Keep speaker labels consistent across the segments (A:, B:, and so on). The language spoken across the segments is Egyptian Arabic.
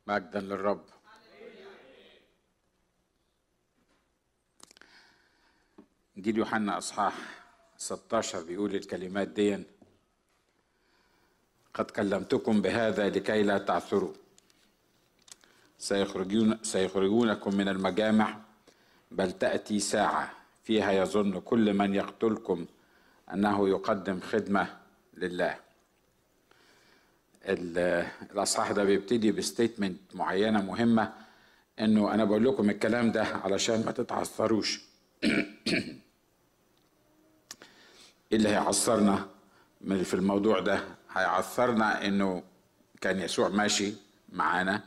A: مجدا للرب انجيل يوحنا اصحاح 16 بيقول الكلمات دي قد كلمتكم بهذا لكي لا تعثروا سيخرجون سيخرجونكم من المجامع بل تأتي ساعة فيها يظن كل من يقتلكم أنه يقدم خدمة لله الأصحاح ده بيبتدي بستيتمنت معينة مهمة إنه أنا بقول لكم الكلام ده علشان ما تتعثروش إيه اللي هيعثرنا من في الموضوع ده هيعثرنا إنه كان يسوع ماشي معانا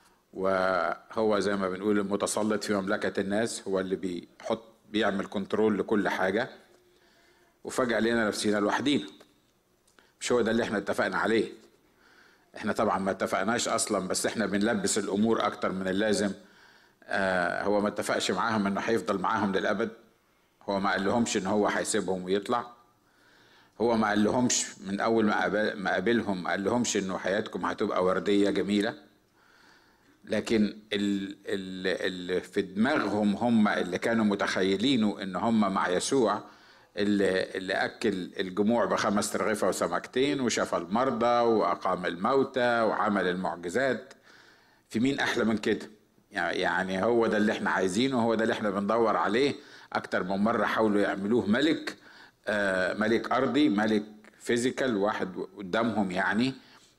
A: وهو زي ما بنقول المتسلط في مملكة الناس هو اللي بيحط بيعمل كنترول لكل حاجة وفجأة لقينا نفسينا لوحدينا مش هو ده اللي احنا اتفقنا عليه احنا طبعا ما اتفقناش اصلا بس احنا بنلبس الامور اكتر من اللازم آه هو ما اتفقش معاهم انه هيفضل معاهم للابد هو ما قال لهمش ان هو هيسيبهم ويطلع هو ما قال لهمش من اول ما قابلهم ما قال لهمش انه حياتكم هتبقى ورديه جميله لكن اللي في دماغهم هم اللي كانوا متخيلينه ان هم مع يسوع اللي, اللي اكل الجموع بخمس ترغيفه وسمكتين وشفى المرضى واقام الموتى وعمل المعجزات في مين احلى من كده يعني هو ده اللي احنا عايزينه هو ده اللي احنا بندور عليه اكتر من مره حاولوا يعملوه ملك آه ملك ارضي ملك فيزيكال واحد قدامهم يعني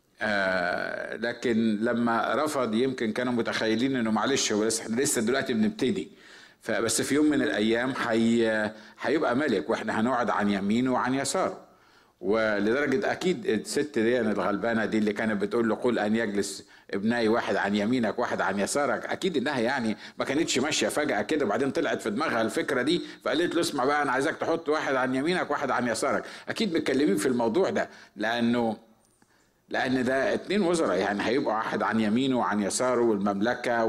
A: آه لكن لما رفض يمكن كانوا متخيلين انه معلش هو لسه احنا لسه دلوقتي بنبتدي فبس في يوم من الايام حي هيبقى ملك واحنا هنقعد عن يمينه وعن يساره ولدرجه اكيد الست دي الغلبانه دي اللي كانت بتقول له قل ان يجلس ابنائي واحد عن يمينك واحد عن يسارك اكيد انها يعني ما كانتش ماشيه فجاه كده وبعدين طلعت في دماغها الفكره دي فقالت له اسمع بقى انا عايزك تحط واحد عن يمينك واحد عن يسارك اكيد متكلمين في الموضوع ده لانه لان ده اتنين وزراء يعني هيبقوا واحد عن يمينه وعن يساره والمملكه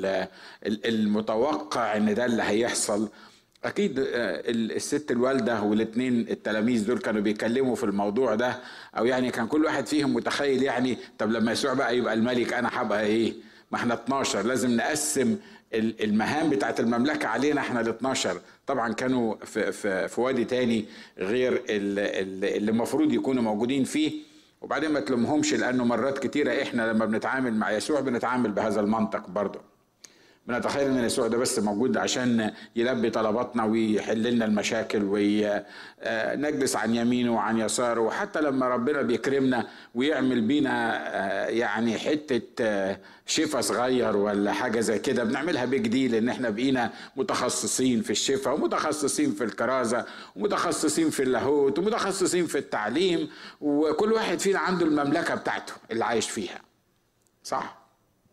A: والمتوقع ان ده اللي هيحصل اكيد الست الوالده والاثنين التلاميذ دول كانوا بيتكلموا في الموضوع ده او يعني كان كل واحد فيهم متخيل يعني طب لما يسوع بقى يبقى الملك انا هبقى ايه ما احنا 12 لازم نقسم المهام بتاعت المملكة علينا احنا ال 12 طبعا كانوا في, في, في وادي تاني غير اللي المفروض يكونوا موجودين فيه وبعدين ما تلومهمش لانه مرات كتيره احنا لما بنتعامل مع يسوع بنتعامل بهذا المنطق برضه بنتخيل ان يسوع ده بس موجود عشان يلبي طلباتنا ويحل لنا المشاكل ونجلس عن يمينه وعن يساره وحتى لما ربنا بيكرمنا ويعمل بينا يعني حته شفا صغير ولا حاجه زي كده بنعملها بيج ديل ان احنا بقينا متخصصين في الشفا ومتخصصين في الكرازه ومتخصصين في اللاهوت ومتخصصين في التعليم وكل واحد فينا عنده المملكه بتاعته اللي عايش فيها صح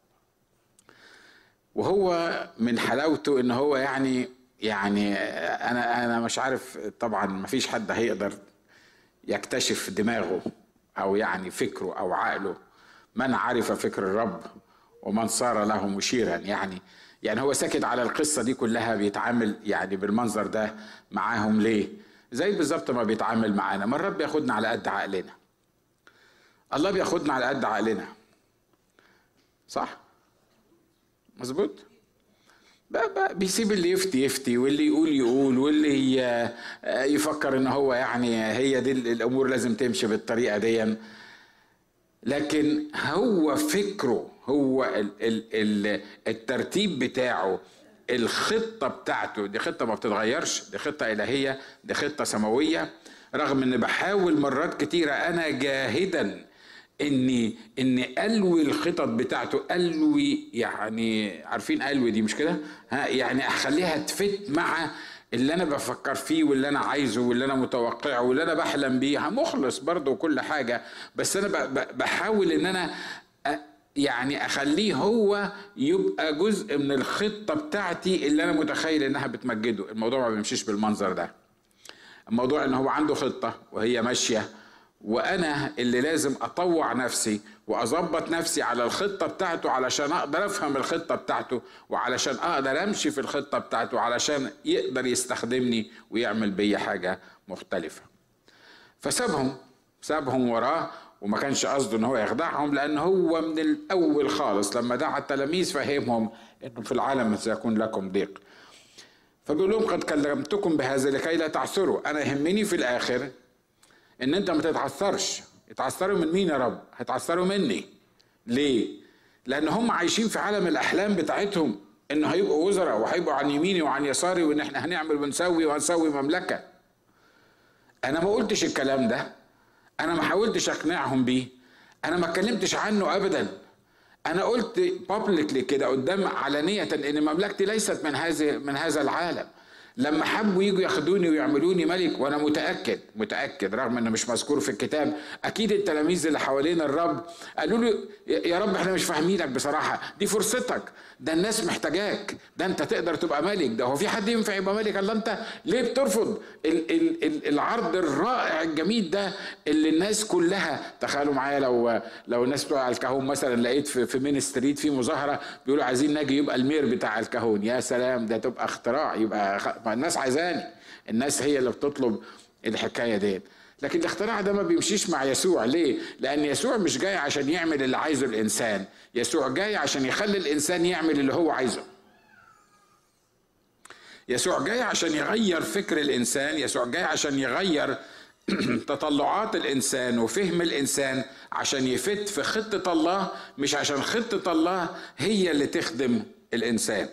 A: وهو من حلاوته ان هو يعني يعني انا انا مش عارف طبعا ما فيش حد هيقدر يكتشف دماغه او يعني فكره او عقله من عرف فكر الرب ومن صار له مشيرا يعني يعني هو ساكت على القصه دي كلها بيتعامل يعني بالمنظر ده معاهم ليه زي بالظبط ما بيتعامل معانا مرات بياخدنا على قد عقلنا الله بياخدنا على قد عقلنا صح مظبوط بيسيب اللي يفتي يفتي واللي يقول يقول واللي يفكر ان هو يعني هي دي الامور لازم تمشي بالطريقه دي لكن هو فكره هو ال ال ال الترتيب بتاعه الخطه بتاعته دي خطه ما بتتغيرش دي خطه الهيه دي خطه سماويه رغم ان بحاول مرات كتيره انا جاهدا اني اني الوي الخطط بتاعته الوي يعني عارفين الوي دي مش كده ها يعني اخليها تفت مع اللي انا بفكر فيه واللي انا عايزه واللي انا متوقعه واللي انا بحلم بيه مخلص برضه وكل حاجه بس انا بحاول ان انا يعني اخليه هو يبقى جزء من الخطه بتاعتي اللي انا متخيل انها بتمجده الموضوع ما بيمشيش بالمنظر ده الموضوع ان هو عنده خطه وهي ماشيه وانا اللي لازم اطوع نفسي واظبط نفسي على الخطه بتاعته علشان اقدر افهم الخطه بتاعته وعلشان اقدر امشي في الخطه بتاعته علشان يقدر يستخدمني ويعمل بيا حاجه مختلفه فسابهم سابهم وراه وما كانش قصده ان هو يخدعهم لان هو من الاول خالص لما دعا التلاميذ فهمهم انه في العالم سيكون لكم ضيق فبيقول لهم قد كلمتكم بهذا لكي لا تعثروا انا يهمني في الاخر ان انت ما تتعثرش يتعثروا من مين يا رب هيتعثروا مني ليه لان هم عايشين في عالم الاحلام بتاعتهم انه هيبقوا وزراء وهيبقوا عن يميني وعن يساري وان احنا هنعمل ونسوي وهنسوي مملكه انا ما قلتش الكلام ده انا ما حاولتش اقنعهم بيه انا ما اتكلمتش عنه ابدا انا قلت بابليكلي كده قدام علانيه ان مملكتي ليست من هذه من هذا العالم لما حبوا يجوا ياخدوني ويعملوني ملك وانا متاكد متاكد رغم انه مش مذكور في الكتاب اكيد التلاميذ اللي حوالين الرب قالوا له يا رب احنا مش فاهمينك بصراحه دي فرصتك ده الناس محتاجاك ده انت تقدر تبقى ملك ده هو في حد ينفع يبقى ملك الا انت ليه بترفض ال ال ال العرض الرائع الجميل ده اللي الناس كلها تخيلوا معايا لو لو الناس بتوع الكهون مثلا لقيت في, في مين ستريت في مظاهره بيقولوا عايزين ناجي يبقى المير بتاع الكهون يا سلام ده تبقى اختراع يبقى ما الناس عايزاني الناس هي اللي بتطلب الحكايه دي لكن الاختراع ده ما بيمشيش مع يسوع ليه؟ لأن يسوع مش جاي عشان يعمل اللي عايزه الإنسان يسوع جاي عشان يخلي الإنسان يعمل اللي هو عايزه يسوع جاي عشان يغير فكر الإنسان يسوع جاي عشان يغير تطلعات الإنسان وفهم الإنسان عشان يفت في خطة الله مش عشان خطة الله هي اللي تخدم الإنسان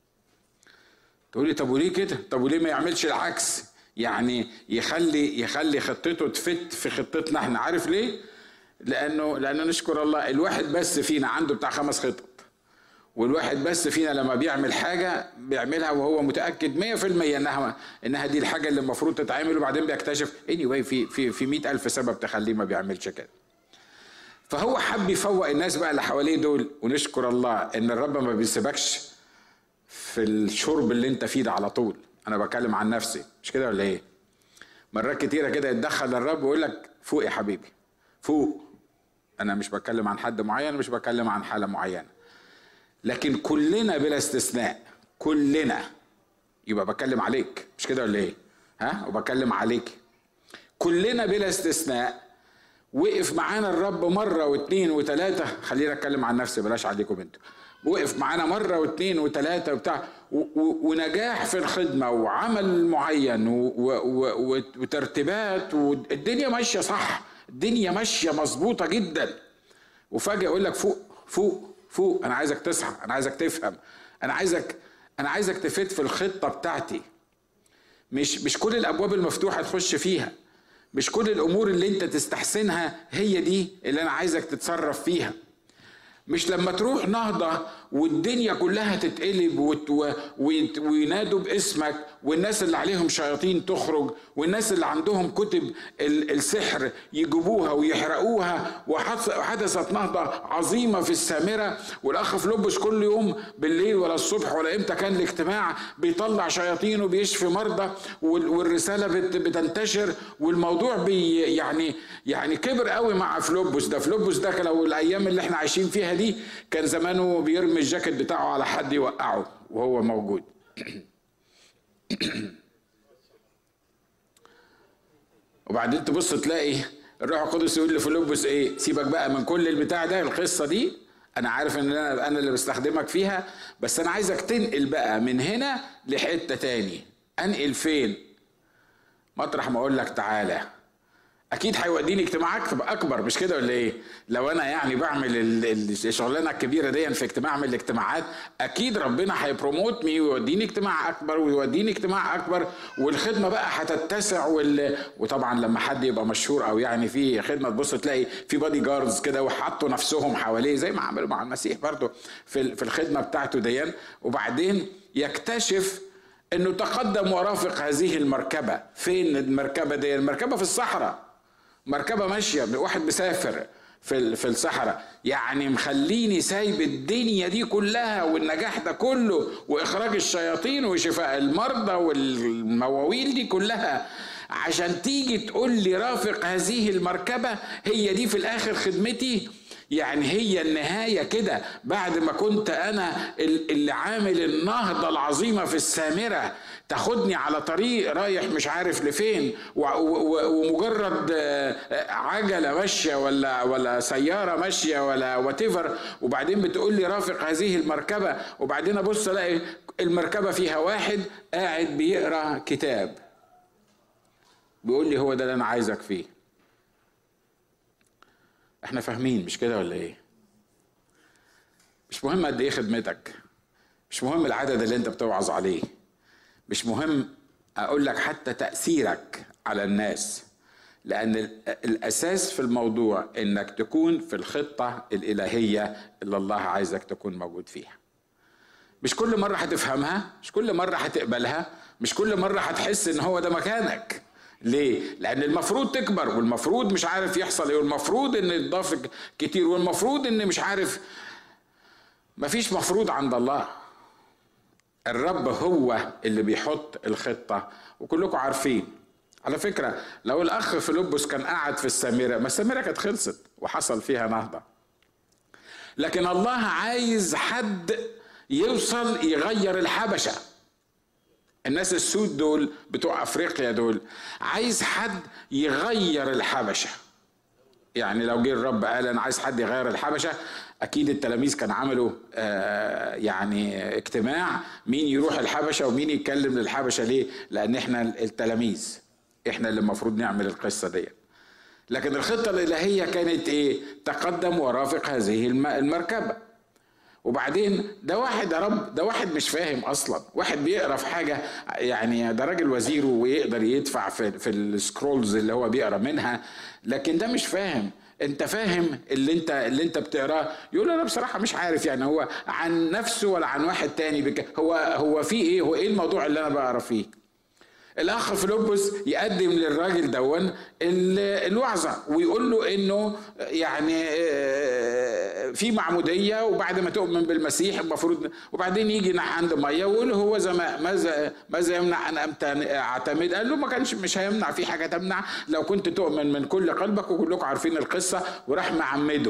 A: تقولي طب وليه كده؟ طب وليه ما يعملش العكس؟ يعني يخلي يخلي خطته تفت في خطتنا احنا عارف ليه؟ لانه لانه نشكر الله الواحد بس فينا عنده بتاع خمس خطط والواحد بس فينا لما بيعمل حاجة بيعملها وهو متأكد 100% انها انها دي الحاجة اللي المفروض تتعمل وبعدين بيكتشف anyway في في في 100 ألف سبب تخليه ما بيعملش كده. فهو حب يفوق الناس بقى اللي حواليه دول ونشكر الله ان الرب ما بيسيبكش في الشرب اللي انت فيه ده على طول انا بكلم عن نفسي مش كده ولا ايه مرات كتيره كده يتدخل الرب ويقول لك فوق يا حبيبي فوق انا مش بتكلم عن حد معين مش بتكلم عن حاله معينه لكن كلنا بلا استثناء كلنا يبقى بتكلم عليك مش كده ولا ايه ها وبكلم عليك كلنا بلا استثناء وقف معانا الرب مرة واثنين وثلاثة خلينا اتكلم عن نفسي بلاش عليكم انتوا وقف معانا مرة واثنين وثلاثة وبتاع ونجاح في الخدمة وعمل معين وترتيبات والدنيا ماشية صح الدنيا ماشية مظبوطة جدا وفجأة يقول لك فوق فوق فوق أنا عايزك تصحى أنا عايزك تفهم أنا عايزك أنا عايزك تفيد في الخطة بتاعتي مش مش كل الأبواب المفتوحة تخش فيها مش كل الأمور اللي أنت تستحسنها هي دي اللي أنا عايزك تتصرف فيها مش لما تروح نهضة والدنيا كلها تتقلب وينادوا باسمك والناس اللي عليهم شياطين تخرج والناس اللي عندهم كتب السحر يجيبوها ويحرقوها وحدثت نهضة عظيمة في السامرة والأخ فلوبس كل يوم بالليل ولا الصبح ولا إمتى كان الاجتماع بيطلع شياطين وبيشفي مرضى والرسالة بتنتشر والموضوع بي يعني يعني كبر قوي مع فلوبس ده فلوبس ده لو الأيام اللي احنا عايشين فيها دي كان زمانه بيرمي الجاكيت بتاعه على حد يوقعه وهو موجود وبعدين تبص تلاقي الروح القدس يقول لفيلبس ايه سيبك بقى من كل البتاع ده القصه دي انا عارف ان انا انا اللي بستخدمك فيها بس انا عايزك تنقل بقى من هنا لحته تاني انقل فين مطرح ما اقول لك تعالى اكيد هيوديني اجتماع اكبر مش كده ولا ايه لو انا يعني بعمل الشغلانه الكبيره دي في اجتماع من الاجتماعات اكيد ربنا هيبروموت مي ويوديني اجتماع اكبر ويوديني اجتماع اكبر والخدمه بقى هتتسع وال... وطبعا لما حد يبقى مشهور او يعني في خدمه تبص تلاقي في بادي جاردز كده وحطوا نفسهم حواليه زي ما عملوا مع المسيح برضه في في الخدمه بتاعته ديان وبعدين يكتشف انه تقدم ورافق هذه المركبه فين المركبه دي المركبه في الصحراء مركبه ماشيه واحد مسافر في في الصحراء يعني مخليني سايب الدنيا دي كلها والنجاح ده كله واخراج الشياطين وشفاء المرضى والمواويل دي كلها عشان تيجي تقول لي رافق هذه المركبه هي دي في الاخر خدمتي يعني هي النهاية كده بعد ما كنت أنا اللي عامل النهضة العظيمة في السامرة تاخدني على طريق رايح مش عارف لفين ومجرد آه، عجلة ماشية ولا ولا سيارة ماشية ولا واتيفر وبعدين بتقول لي رافق هذه المركبة وبعدين أبص ألاقي المركبة فيها واحد قاعد بيقرأ كتاب بيقول لي هو ده اللي أنا عايزك فيه احنا فاهمين مش كده ولا ايه مش مهم قد ايه خدمتك مش مهم العدد اللي انت بتوعظ عليه مش مهم اقول لك حتى تاثيرك على الناس لان الاساس في الموضوع انك تكون في الخطه الالهيه اللي الله عايزك تكون موجود فيها مش كل مره هتفهمها مش كل مره هتقبلها مش كل مره هتحس ان هو ده مكانك ليه؟ لأن المفروض تكبر والمفروض مش عارف يحصل ايه والمفروض إن يتضاف كتير والمفروض إن مش عارف مفيش مفروض عند الله الرب هو اللي بيحط الخطة وكلكم عارفين على فكرة لو الأخ فيلبس كان قاعد في السامرة ما السامرة كانت خلصت وحصل فيها نهضة لكن الله عايز حد يوصل يغير الحبشه الناس السود دول بتوع افريقيا دول عايز حد يغير الحبشه يعني لو جه الرب قال انا عايز حد يغير الحبشه اكيد التلاميذ كان عملوا آه يعني اجتماع مين يروح الحبشه ومين يتكلم للحبشه ليه لان احنا التلاميذ احنا اللي المفروض نعمل القصه دي لكن الخطه الالهيه كانت ايه تقدم ورافق هذه المركبه وبعدين ده واحد يا رب ده واحد مش فاهم اصلا واحد بيقرا في حاجه يعني ده راجل وزير ويقدر يدفع في في السكرولز اللي هو بيقرا منها لكن ده مش فاهم انت فاهم اللي انت اللي انت بتقراه يقول انا بصراحه مش عارف يعني هو عن نفسه ولا عن واحد تاني بك هو هو في ايه هو ايه الموضوع اللي انا بقرا فيه الاخ فيلبس يقدم للراجل دون الوعظه ويقول له انه يعني آه، في معموديه وبعد ما تؤمن بالمسيح المفروض وبعدين يجي عند ميه ويقول له هو زمان ماذا ماذا يمنع ان اعتمد؟ قال له ما كانش مش هيمنع في حاجه تمنع لو كنت تؤمن من كل قلبك وكلكم عارفين القصه وراح معمده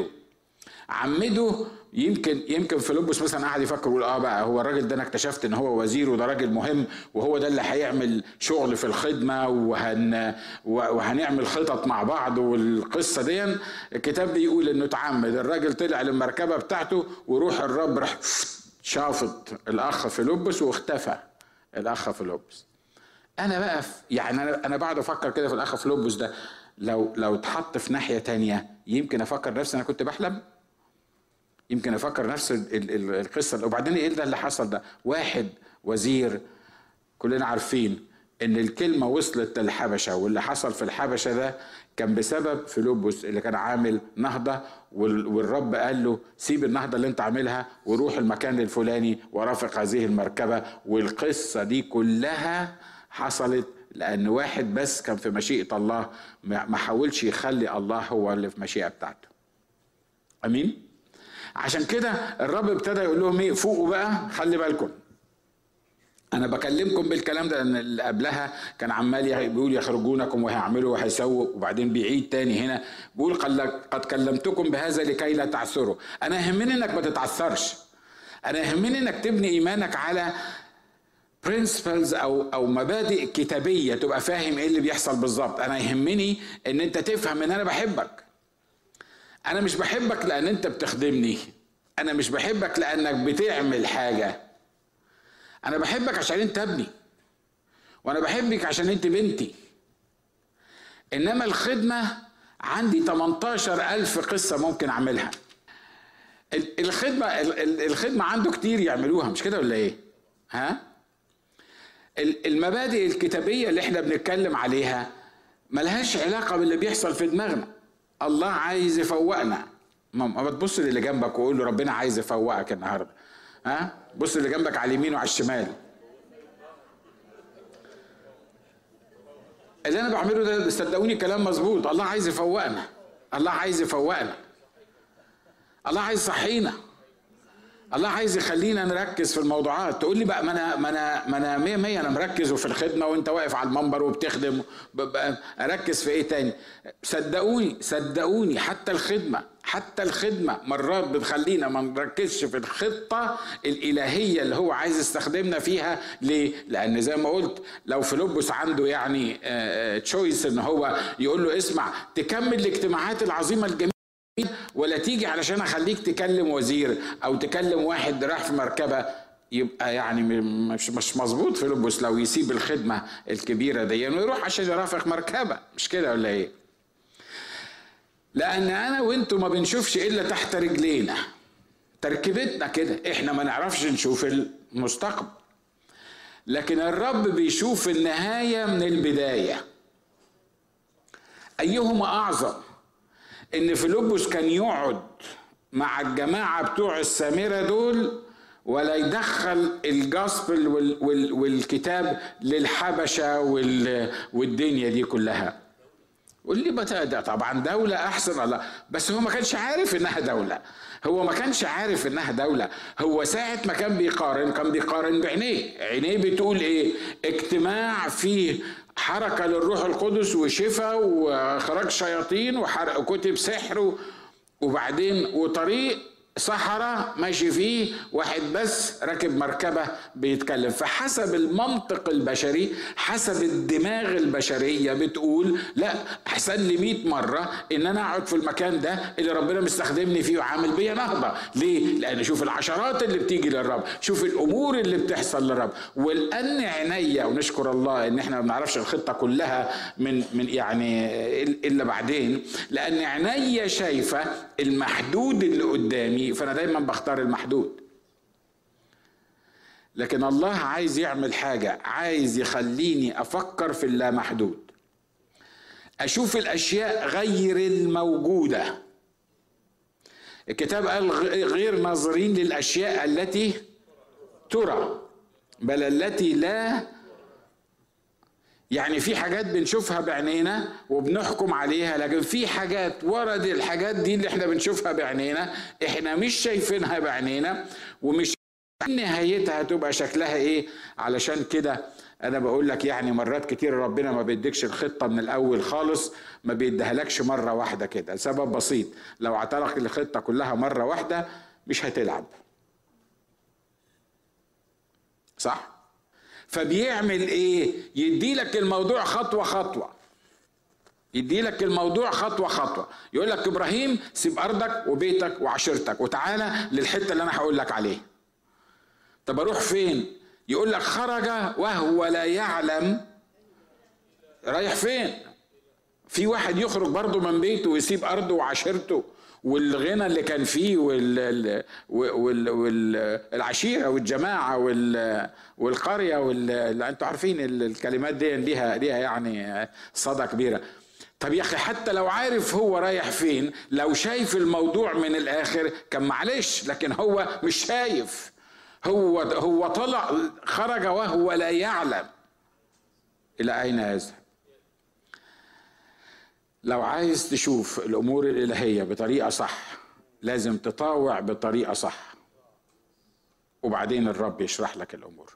A: عمده يمكن يمكن فيلبس مثلا قاعد يفكر يقول اه بقى هو الراجل ده انا اكتشفت ان هو وزير وده راجل مهم وهو ده اللي هيعمل شغل في الخدمه وهن وهنعمل خطط مع بعض والقصه دي الكتاب بيقول انه اتعمد الراجل طلع للمركبه بتاعته وروح الرب راح شافط الاخ فيلبس واختفى الاخ فيلبس انا بقى يعني انا انا بقعد افكر كده في الاخ فيلبس ده لو لو اتحط في ناحيه تانية يمكن افكر نفسي انا كنت بحلم يمكن افكر نفس القصه وبعدين ايه ده اللي حصل ده واحد وزير كلنا عارفين ان الكلمه وصلت للحبشه واللي حصل في الحبشه ده كان بسبب فيلبس اللي كان عامل نهضه والرب قال له سيب النهضه اللي انت عاملها وروح المكان الفلاني ورافق هذه المركبه والقصه دي كلها حصلت لان واحد بس كان في مشيئه الله ما حاولش يخلي الله هو اللي في مشيئه بتاعته امين عشان كده الرب ابتدى يقول لهم ايه فوقوا بقى خلي بالكم انا بكلمكم بالكلام ده لان اللي قبلها كان عمال بيقول يخرجونكم وهيعملوا وهيسووا وبعدين بيعيد تاني هنا بيقول قد كلمتكم بهذا لكي لا تعثروا انا يهمني انك ما تتعثرش انا يهمني انك تبني ايمانك على برنسبلز او او مبادئ كتابيه تبقى فاهم ايه اللي بيحصل بالظبط انا يهمني ان انت تفهم ان انا بحبك انا مش بحبك لان انت بتخدمني انا مش بحبك لانك بتعمل حاجه انا بحبك عشان انت ابني وانا بحبك عشان انت بنتي انما الخدمه عندي 18 ألف قصة ممكن أعملها الخدمة الخدمة عنده كتير يعملوها مش كده ولا إيه؟ ها؟ المبادئ الكتابية اللي احنا بنتكلم عليها ملهاش علاقة باللي بيحصل في دماغنا الله عايز يفوقنا ما تبص للي جنبك وقول له ربنا عايز يفوقك النهارده ها بص اللي جنبك على اليمين وعلى الشمال اللي انا بعمله ده صدقوني كلام مظبوط الله عايز يفوقنا الله عايز يفوقنا الله عايز يصحينا الله عايز يخلينا نركز في الموضوعات تقول لي بقى ما انا ما انا ما انا 100 100 انا مركز وفي الخدمه وانت واقف على المنبر وبتخدم اركز في ايه تاني صدقوني صدقوني حتى الخدمه حتى الخدمة مرات بتخلينا ما نركزش في الخطة الإلهية اللي هو عايز يستخدمنا فيها ليه؟ لأن زي ما قلت لو فيلبس عنده يعني تشويس إن هو يقول له اسمع تكمل الاجتماعات العظيمة الجميلة ولا تيجي علشان أخليك تكلم وزير أو تكلم واحد راح في مركبة يبقى يعني مش مش مظبوط فيلبس لو يسيب الخدمة الكبيرة دي ويروح عشان يرافق مركبة مش كده ولا إيه؟ لان انا وانتوا ما بنشوفش الا تحت رجلينا تركيبتنا كده احنا ما نعرفش نشوف المستقبل لكن الرب بيشوف النهايه من البدايه ايهما اعظم ان فيلبس كان يقعد مع الجماعه بتوع السامره دول ولا يدخل الجاسبل والكتاب للحبشه والدنيا دي كلها واللي ده طبعا دولة أحسن ولا بس هو ما كانش عارف إنها دولة هو ما كانش عارف إنها دولة هو ساعة ما كان بيقارن كان بيقارن بعينيه عينيه بتقول إيه اجتماع فيه حركة للروح القدس وشفاء وإخراج شياطين وحرق كتب سحر وبعدين وطريق صحراء ماشي فيه واحد بس راكب مركبة بيتكلم فحسب المنطق البشري حسب الدماغ البشرية بتقول لا أحسن لي 100 مرة إن أنا أقعد في المكان ده اللي ربنا مستخدمني فيه وعامل بيا نهضة ليه؟ لأن شوف العشرات اللي بتيجي للرب شوف الأمور اللي بتحصل للرب ولأن عينيا ونشكر الله إن إحنا ما بنعرفش الخطة كلها من من يعني إلا بعدين لأن عينيا شايفة المحدود اللي قدامي فانا دايما بختار المحدود لكن الله عايز يعمل حاجه عايز يخليني افكر في اللامحدود اشوف الاشياء غير الموجوده الكتاب قال غير ناظرين للاشياء التي ترى بل التي لا يعني في حاجات بنشوفها بعينينا وبنحكم عليها لكن في حاجات ورد الحاجات دي اللي احنا بنشوفها بعينينا احنا مش شايفينها بعينينا ومش نهايتها هتبقى شكلها ايه علشان كده انا بقول لك يعني مرات كتير ربنا ما بيديكش الخطه من الاول خالص ما بيديهالكش مره واحده كده سبب بسيط لو اعترك الخطه كلها مره واحده مش هتلعب صح فبيعمل ايه يدي لك الموضوع خطوه خطوه يدي لك الموضوع خطوه خطوه يقول لك ابراهيم سيب ارضك وبيتك وعشيرتك وتعالى للحته اللي انا هقول لك عليها طب اروح فين يقول لك خرج وهو لا يعلم رايح فين في واحد يخرج برضه من بيته ويسيب ارضه وعشيرته والغنى اللي كان فيه وال وال والعشيره والجماعه وال والقريه وال انتوا عارفين الكلمات دي ليها ليها يعني صدى كبيره طب يا اخي حتى لو عارف هو رايح فين لو شايف الموضوع من الاخر كان معلش لكن هو مش شايف هو هو طلع خرج وهو لا يعلم الى اين يذهب لو عايز تشوف الامور الالهيه بطريقه صح لازم تطاوع بطريقه صح وبعدين الرب يشرح لك الامور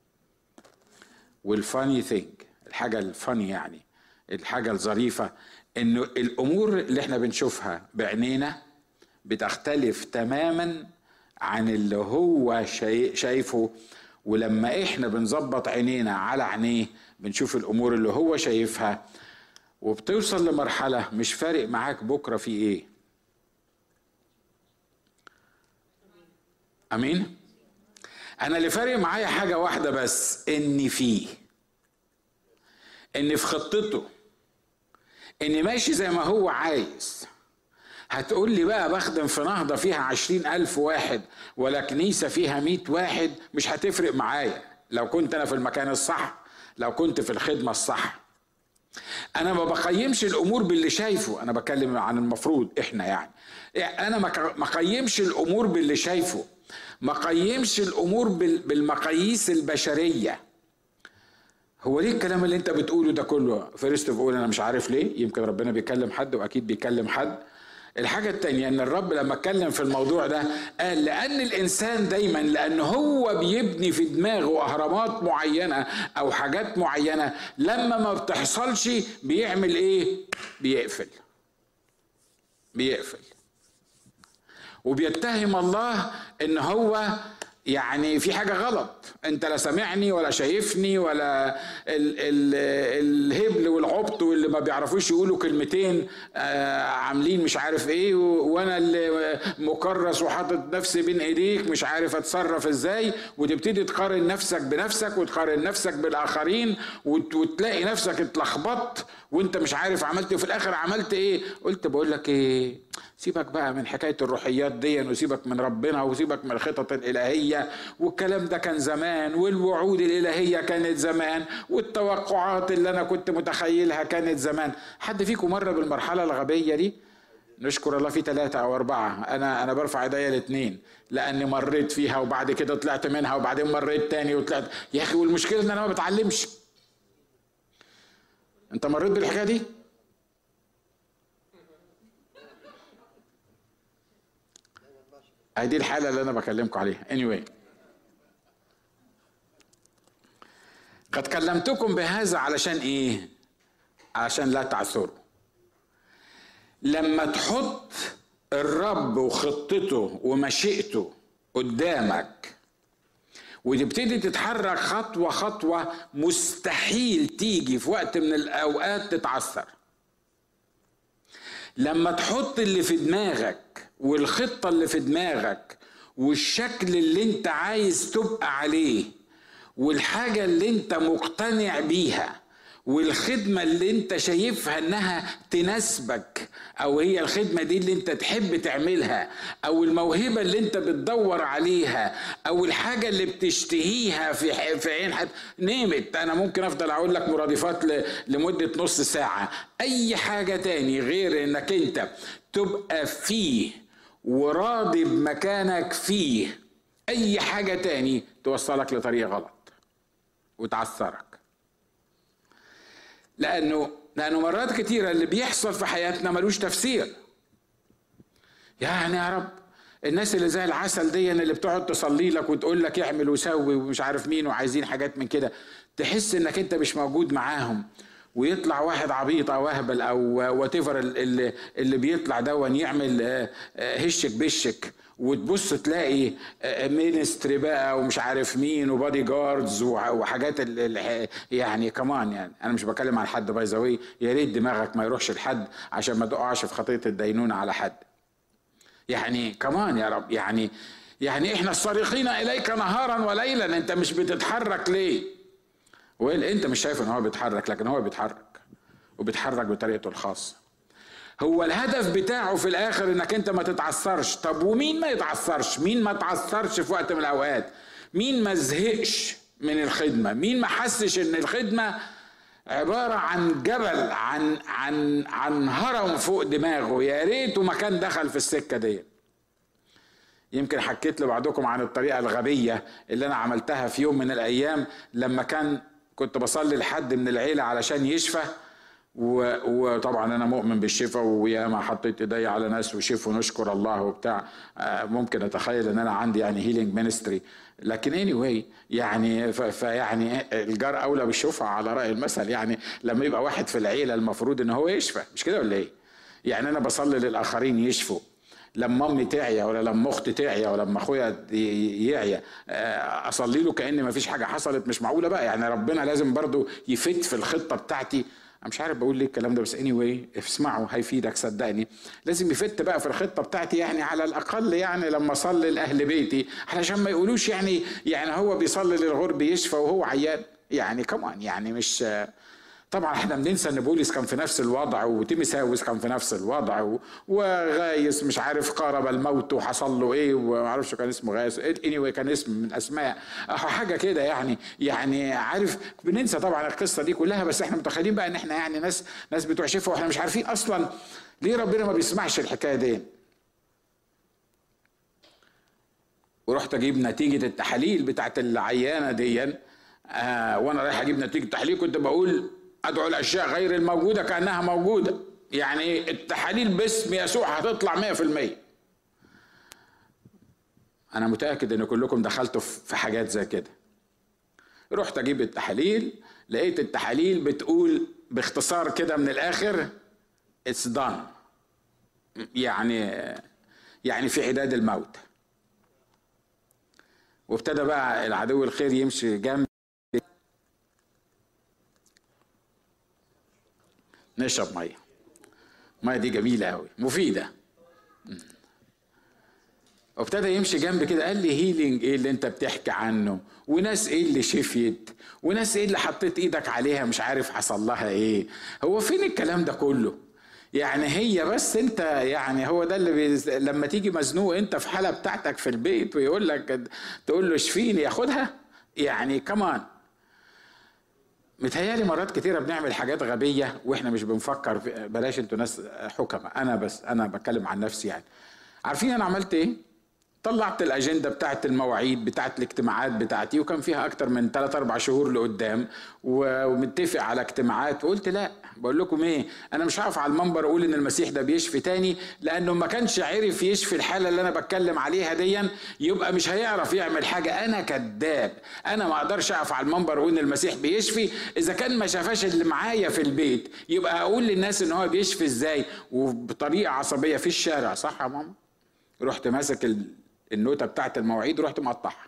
A: والفاني ثينج الحاجه الفاني يعني الحاجه الظريفه انه الامور اللي احنا بنشوفها بعينينا بتختلف تماما عن اللي هو شايفه ولما احنا بنظبط عينينا على عينيه بنشوف الامور اللي هو شايفها وبتوصل لمرحلة مش فارق معاك بكرة في ايه امين انا اللي فارق معايا حاجة واحدة بس اني فيه اني في خطته اني ماشي زي ما هو عايز هتقول لي بقى بخدم في نهضة فيها عشرين ألف واحد ولا كنيسة فيها مئة واحد مش هتفرق معايا لو كنت أنا في المكان الصح لو كنت في الخدمة الصح انا ما بقيمش الامور باللي شايفه انا بتكلم عن المفروض احنا يعني انا ما قيمش الامور باللي شايفه ما قيمش الامور بالمقاييس البشريه هو ليه الكلام اللي انت بتقوله ده كله فيرست بقول انا مش عارف ليه يمكن ربنا بيكلم حد واكيد بيكلم حد الحاجة التانية ان الرب لما اتكلم في الموضوع ده قال لان الانسان دايما لان هو بيبني في دماغه اهرامات معينة او حاجات معينة لما ما بتحصلش بيعمل ايه بيقفل بيقفل وبيتهم الله ان هو يعني في حاجة غلط انت لا سامعني ولا شايفني ولا ال ال الهبل والعبط واللي ما بيعرفوش يقولوا كلمتين آه عاملين مش عارف ايه وانا اللي مكرس وحاطط نفسي بين ايديك مش عارف اتصرف ازاي وتبتدي تقارن نفسك بنفسك وتقارن نفسك بالاخرين وتلاقي نفسك اتلخبطت وانت مش عارف عملت ايه وفي الاخر عملت ايه قلت بقول لك ايه سيبك بقى من حكايه الروحيات دي وسيبك من ربنا وسيبك من الخطط الالهيه والكلام ده كان زمان والوعود الالهيه كانت زمان والتوقعات اللي انا كنت متخيلها كانت زمان حد فيكم مر بالمرحله الغبيه دي نشكر الله في ثلاثة أو أربعة أنا أنا برفع إيديا الاثنين لأني مريت فيها وبعد كده طلعت منها وبعدين مريت تاني وطلعت يا أخي والمشكلة إن أنا ما بتعلمش أنت مريت بالحكاية دي؟ دي الحالة اللي أنا بكلمكم عليها anyway قد كلمتكم بهذا علشان إيه؟ علشان لا تعثروا لما تحط الرب وخطته ومشيئته قدامك وتبتدي تتحرك خطوة خطوة مستحيل تيجي في وقت من الأوقات تتعثر لما تحط اللي في دماغك والخطه اللي في دماغك والشكل اللي انت عايز تبقى عليه والحاجه اللي انت مقتنع بيها والخدمة اللي انت شايفها انها تناسبك او هي الخدمة دي اللي انت تحب تعملها او الموهبة اللي انت بتدور عليها او الحاجة اللي بتشتهيها في في عين حد نيمت انا ممكن افضل اقول لك مرادفات لمدة نص ساعة اي حاجة تاني غير انك انت تبقى فيه وراضي بمكانك فيه اي حاجة تاني توصلك لطريق غلط وتعثرك لانه لانه مرات كتيره اللي بيحصل في حياتنا ملوش تفسير يعني يا رب الناس اللي زي العسل دي اللي بتقعد تصلي لك وتقول لك اعمل وسوي ومش عارف مين وعايزين حاجات من كده تحس انك انت مش موجود معاهم ويطلع واحد عبيط او اهبل او وات اللي, اللي بيطلع دون يعمل آه، آه، هشك بشك وتبص تلاقي مينستري بقى ومش عارف مين وبادي جاردز وحاجات يعني كمان يعني انا مش بكلم عن حد باي ذا يا ريت دماغك ما يروحش لحد عشان ما تقعش في خطيه الدينونه على حد يعني كمان يا رب يعني يعني احنا الصارخين اليك نهارا وليلا انت مش بتتحرك ليه ويل انت مش شايف ان هو بيتحرك لكن هو بيتحرك وبيتحرك بطريقته الخاصه هو الهدف بتاعه في الاخر انك انت ما تتعثرش طب ومين ما يتعثرش مين ما تعثرش في وقت من الاوقات مين ما زهقش من الخدمه مين ما حسش ان الخدمه عباره عن جبل عن عن عن هرم فوق دماغه يا ريته ما كان دخل في السكه دي يمكن حكيت لبعضكم عن الطريقه الغبيه اللي انا عملتها في يوم من الايام لما كان كنت بصلي لحد من العيله علشان يشفى وطبعا انا مؤمن بالشفاء وياما حطيت ايدي على ناس وشفوا نشكر الله وبتاع آه، ممكن اتخيل ان انا عندي يعني هيلينج مينستري لكن اني anyway يعني فيعني الجار اولى بالشفعه على راي المثل يعني لما يبقى واحد في العيله المفروض ان هو يشفى مش كده ولا ايه؟ يعني انا بصلي للاخرين يشفوا لما امي تعيا ولا لما اختي تعيا ولا لما اخويا يعيا آه، اصلي له كان ما فيش حاجه حصلت مش معقوله بقى يعني ربنا لازم برضو يفت في الخطه بتاعتي انا مش عارف بقول ليه الكلام ده بس اني anyway اسمعوا هيفيدك صدقني لازم يفت بقى في الخطه بتاعتي يعني على الاقل يعني لما اصلي لاهل بيتي علشان ما يقولوش يعني يعني هو بيصلي للغرب يشفى وهو عيان يعني كمان يعني مش طبعا احنا بننسى ان بولس كان في نفس الوضع وتيمساوس كان في نفس الوضع وغايس مش عارف قارب الموت وحصل له ايه وما اعرفش كان اسمه غايس اني كان اسم من اسماء حاجه كده يعني يعني عارف بننسى طبعا القصه دي كلها بس احنا متخيلين بقى ان احنا يعني ناس ناس بتوع شفا واحنا مش عارفين اصلا ليه ربنا ما بيسمعش الحكايه دي ورحت اجيب نتيجه التحاليل بتاعت العيانه دي آه وانا رايح اجيب نتيجه التحليل كنت بقول ادعو الاشياء غير الموجوده كانها موجوده يعني التحاليل باسم يسوع هتطلع 100% انا متاكد ان كلكم دخلتوا في حاجات زي كده رحت اجيب التحاليل لقيت التحاليل بتقول باختصار كده من الاخر اتس دان يعني يعني في عداد الموت وابتدى بقى العدو الخير يمشي جنب نشرب ميه الميه دي جميله قوي مفيده وابتدى يمشي جنب كده قال لي هيلينج ايه اللي انت بتحكي عنه وناس ايه اللي شفيت وناس ايه اللي حطيت ايدك عليها مش عارف حصل لها ايه هو فين الكلام ده كله يعني هي بس انت يعني هو ده اللي بيز... لما تيجي مزنوق انت في حاله بتاعتك في البيت ويقول لك تقول له اشفيني ياخدها يعني كمان متهيالي مرات كتيرة بنعمل حاجات غبية واحنا مش بنفكر في بلاش انتوا ناس حكمة انا بس انا بتكلم عن نفسي يعني عارفين انا عملت ايه طلعت الاجنده بتاعت المواعيد بتاعت الاجتماعات بتاعتي وكان فيها اكتر من 3 4 شهور لقدام ومتفق على اجتماعات وقلت لا بقول لكم ايه انا مش هقف على المنبر اقول ان المسيح ده بيشفي تاني لانه ما كانش عرف يشفي الحاله اللي انا بتكلم عليها ديا يبقى مش هيعرف يعمل حاجه انا كذاب انا ما اقدرش اقف على المنبر واقول ان المسيح بيشفي اذا كان ما شافاش اللي معايا في البيت يبقى اقول للناس ان هو بيشفي ازاي وبطريقه عصبيه في الشارع صح يا ماما رحت ماسك النوتة بتاعت المواعيد رحت مقطعها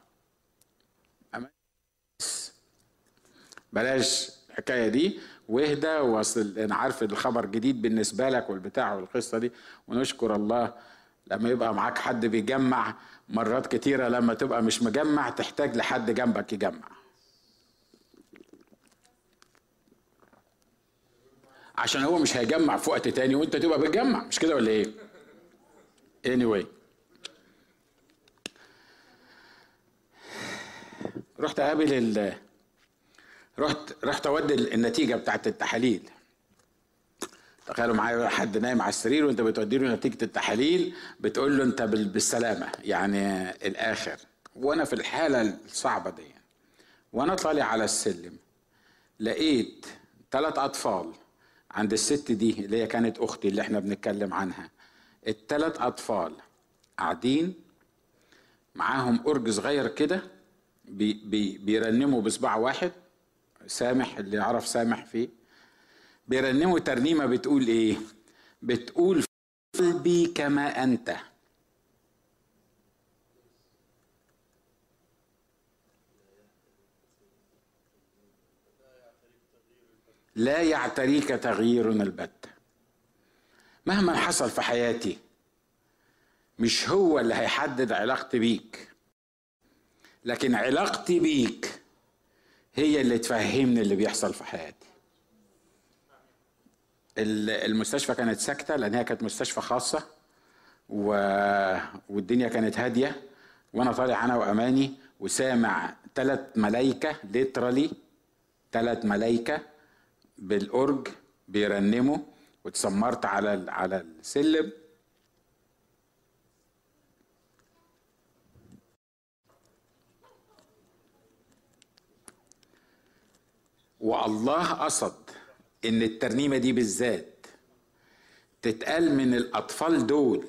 A: بلاش الحكاية دي واهدى واصل انا عارف الخبر جديد بالنسبة لك والبتاع والقصة دي ونشكر الله لما يبقى معاك حد بيجمع مرات كتيرة لما تبقى مش مجمع تحتاج لحد جنبك يجمع عشان هو مش هيجمع في وقت تاني وانت تبقى بتجمع مش كده ولا ايه anyway رحت اقابل ال رحت رحت اودي النتيجه بتاعت التحاليل تخيلوا معايا حد نايم على السرير وانت بتودي له نتيجه التحاليل بتقول له انت بالسلامه يعني الاخر وانا في الحاله الصعبه دي وانا طالع على السلم لقيت ثلاث اطفال عند الست دي اللي هي كانت اختي اللي احنا بنتكلم عنها الثلاث اطفال قاعدين معاهم أرج صغير كده بي بي بيرنموا بصباع واحد سامح اللي يعرف سامح فيه بيرنموا ترنيمة بتقول ايه بتقول قلبي كما أنت لا يعتريك تغيير البتة مهما حصل في حياتي مش هو اللي هيحدد علاقتي بيك لكن علاقتي بيك هي اللي تفهمني اللي بيحصل في حياتي المستشفى كانت ساكتة لأن هي كانت مستشفى خاصة و... والدنيا كانت هادية وأنا طالع أنا وأماني وسامع ثلاث ملايكة ليترالي ثلاث ملايكة بالأورج بيرنموا واتسمرت على على السلم والله قصد ان الترنيمه دي بالذات تتقال من الاطفال دول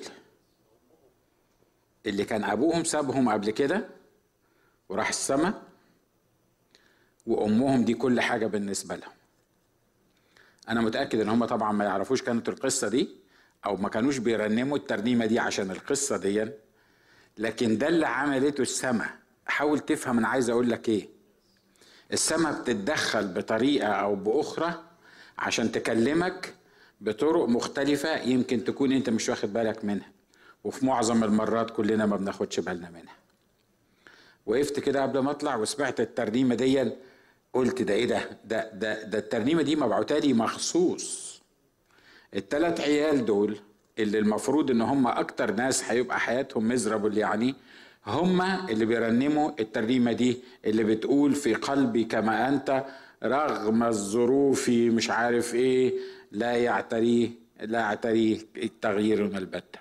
A: اللي كان ابوهم سابهم قبل كده وراح السما وامهم دي كل حاجه بالنسبه لهم انا متاكد ان هم طبعا ما يعرفوش كانت القصه دي او ما كانوش بيرنموا الترنيمه دي عشان القصه دي لكن ده اللي عملته السما حاول تفهم انا عايز اقول لك ايه السماء بتتدخل بطريقة أو بأخرى عشان تكلمك بطرق مختلفة يمكن تكون أنت مش واخد بالك منها وفي معظم المرات كلنا ما بناخدش بالنا منها وقفت كده قبل ما اطلع وسمعت الترنيمه دي قلت ده ايه ده ده ده, ده الترنيمه دي مبعوته لي مخصوص الثلاث عيال دول اللي المفروض ان هم اكتر ناس هيبقى حياتهم مزربل يعني هما اللي بيرنموا الترنيمه دي اللي بتقول في قلبي كما انت رغم الظروف مش عارف ايه لا يعتريه لا يعتريه التغيير من البتة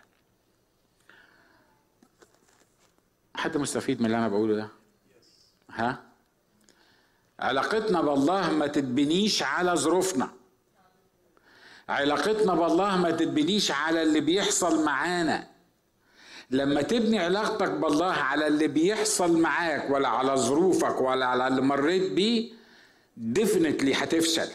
A: حد مستفيد من اللي انا بقوله ده ها علاقتنا بالله ما تتبنيش على ظروفنا علاقتنا بالله ما تتبنيش على اللي بيحصل معانا لما تبني علاقتك بالله على اللي بيحصل معاك ولا على ظروفك ولا على اللي مريت بيه ديفنتلي هتفشل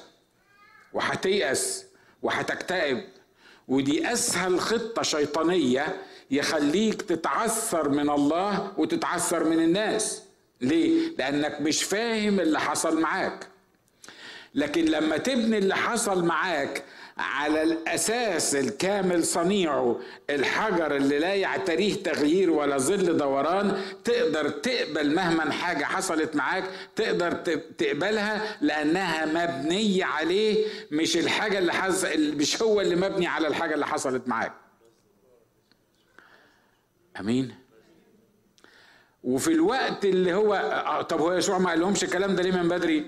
A: وهتيأس وهتكتئب ودي اسهل خطة شيطانية يخليك تتعثر من الله وتتعثر من الناس ليه لانك مش فاهم اللي حصل معاك لكن لما تبني اللي حصل معاك على الاساس الكامل صنيعه الحجر اللي لا يعتريه تغيير ولا ظل دوران تقدر تقبل مهما حاجه حصلت معاك تقدر تقبلها لانها مبنيه عليه مش الحاجه اللي حصل مش هو اللي مبني على الحاجه اللي حصلت معاك امين وفي الوقت اللي هو آه، طب هو يسوع ما قالهمش الكلام ده ليه من بدري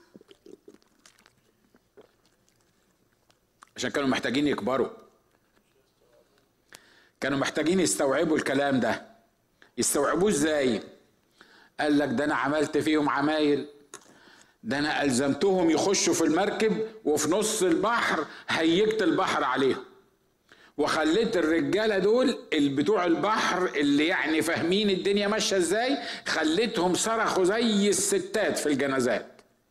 A: عشان كانوا محتاجين يكبروا كانوا محتاجين يستوعبوا الكلام ده يستوعبوه ازاي قال لك ده انا عملت فيهم عمايل ده انا الزمتهم يخشوا في المركب وفي نص البحر هيجت البحر عليهم وخليت الرجاله دول بتوع البحر اللي يعني فاهمين الدنيا ماشيه ازاي خليتهم صرخوا زي الستات في الجنازات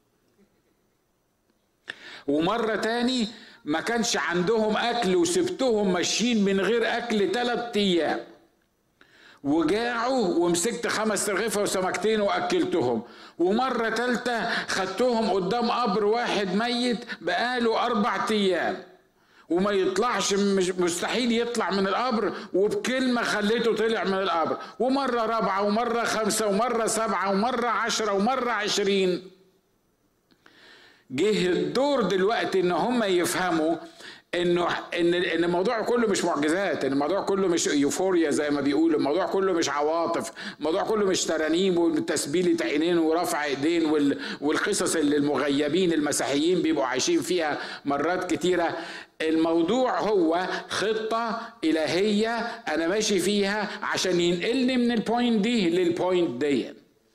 A: ومره تاني ما كانش عندهم اكل وسبتهم ماشيين من غير اكل ثلاث ايام وجاعوا ومسكت خمس رغيفة وسمكتين واكلتهم ومرة تالتة خدتهم قدام قبر واحد ميت بقاله اربع ايام وما يطلعش مش مستحيل يطلع من القبر وبكلمة خليته طلع من القبر ومرة رابعة ومرة خمسة ومرة سبعة ومرة عشرة ومرة عشرين جه الدور دلوقتي ان هم يفهموا انه ان ان الموضوع كله مش معجزات ان الموضوع كله مش يوفوريا زي ما بيقولوا الموضوع كله مش عواطف الموضوع كله مش ترانيم وتسبيله عينين ورفع ايدين والقصص اللي المغيبين المسيحيين بيبقوا عايشين فيها مرات كتيره الموضوع هو خطه الهيه انا ماشي فيها عشان ينقلني من البوينت دي للبوينت دي